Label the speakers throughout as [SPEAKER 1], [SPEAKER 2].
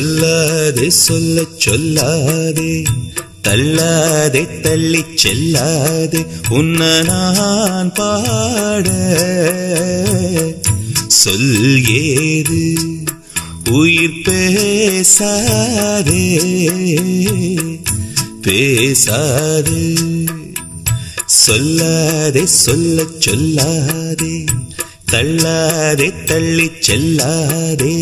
[SPEAKER 1] சொல்லாதே சொல்ல சொல்லாதே தள்ளாதே தள்ளி செல்லாதே உன்ன நான் பாட சொல் ஏது உயிர் பேசாதே பேசாதே சொல்லாதே சொல்ல சொல்லாதே தள்ளாதே தள்ளி செல்லாதே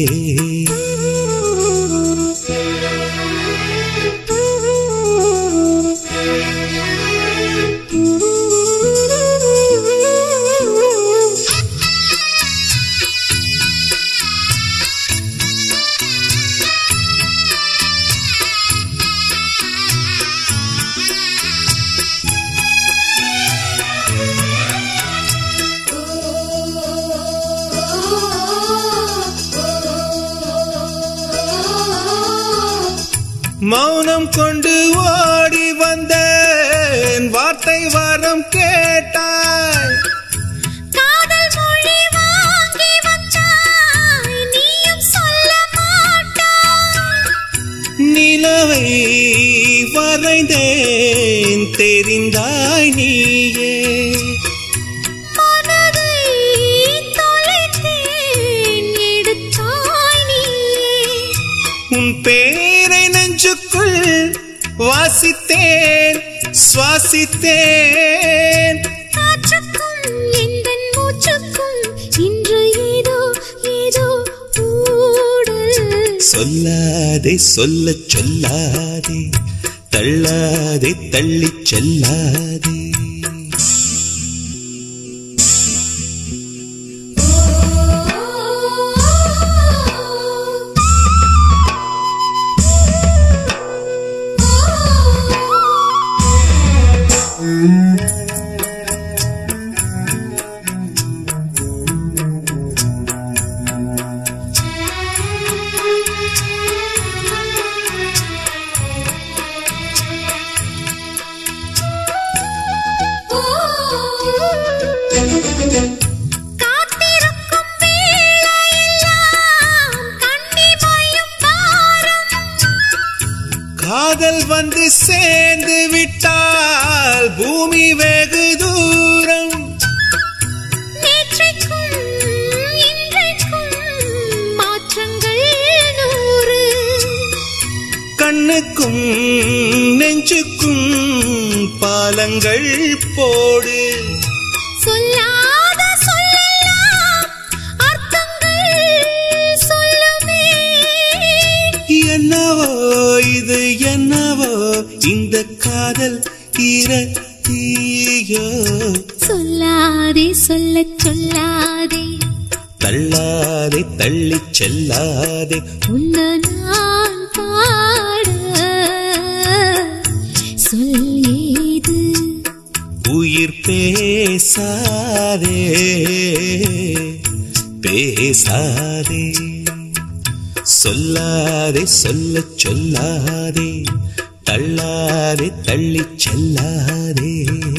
[SPEAKER 1] மௌனம் கொண்டு ஓடி வந்தேன் வார்த்தை வரம் கேட்டாய்
[SPEAKER 2] காதல் மொழி வாங்கி வந்தாய் நீயும் சொல்ல மாட்டாய்
[SPEAKER 1] நிலவை வரைந்தேன் தெரிந்தாய் நீயே
[SPEAKER 2] மனதை தொலைத்தேன் எடுத்தாய் நீயே
[SPEAKER 1] உன் பேரை நெஞ்சுக்குள் வாசித்தேன் சுவாசித்தேன்
[SPEAKER 2] காற்றுக்கும் எந்தன் மூச்சுக்கும் இன்று ஏதோ ஏதோ ஊடல்
[SPEAKER 1] சொல்லாதே சொல்ல சொல்லாதே தள்ளாதே தள்ளி செல்லாதே
[SPEAKER 2] காத்திருக்கும் வேளையெல்லாம் கண்ணிமையும் பாரம்
[SPEAKER 1] காதல் வந்து சேர்ந்து விட்டால் பூமி வெகு தூரம்
[SPEAKER 2] நேற்றைக்கும் இன்றைக்கும் மாற்றங்கள் நூறு
[SPEAKER 1] கண்ணுக்கும் நெஞ்சுக்கும் பாலங்கள் போடு
[SPEAKER 2] சொல்லாத சொல்லெல்லாம் அர்த்தங்கள் சொல்லுமே
[SPEAKER 1] என்னவோ இது என்னவோ இந்த காதல் ஈர தீயோ
[SPEAKER 2] சொல்லாதே சொல்லச் சொல்லாதே
[SPEAKER 1] தள்ளாதே தள்ளி செல்லாதே
[SPEAKER 2] உன்ன நான் பாட சொல் ஏது
[SPEAKER 1] உயிர் பேசாதே பேசாதே சொல்லாதே சொல்ல சொல்லாதே தள்ளாதே தள்ளி செல்லாதே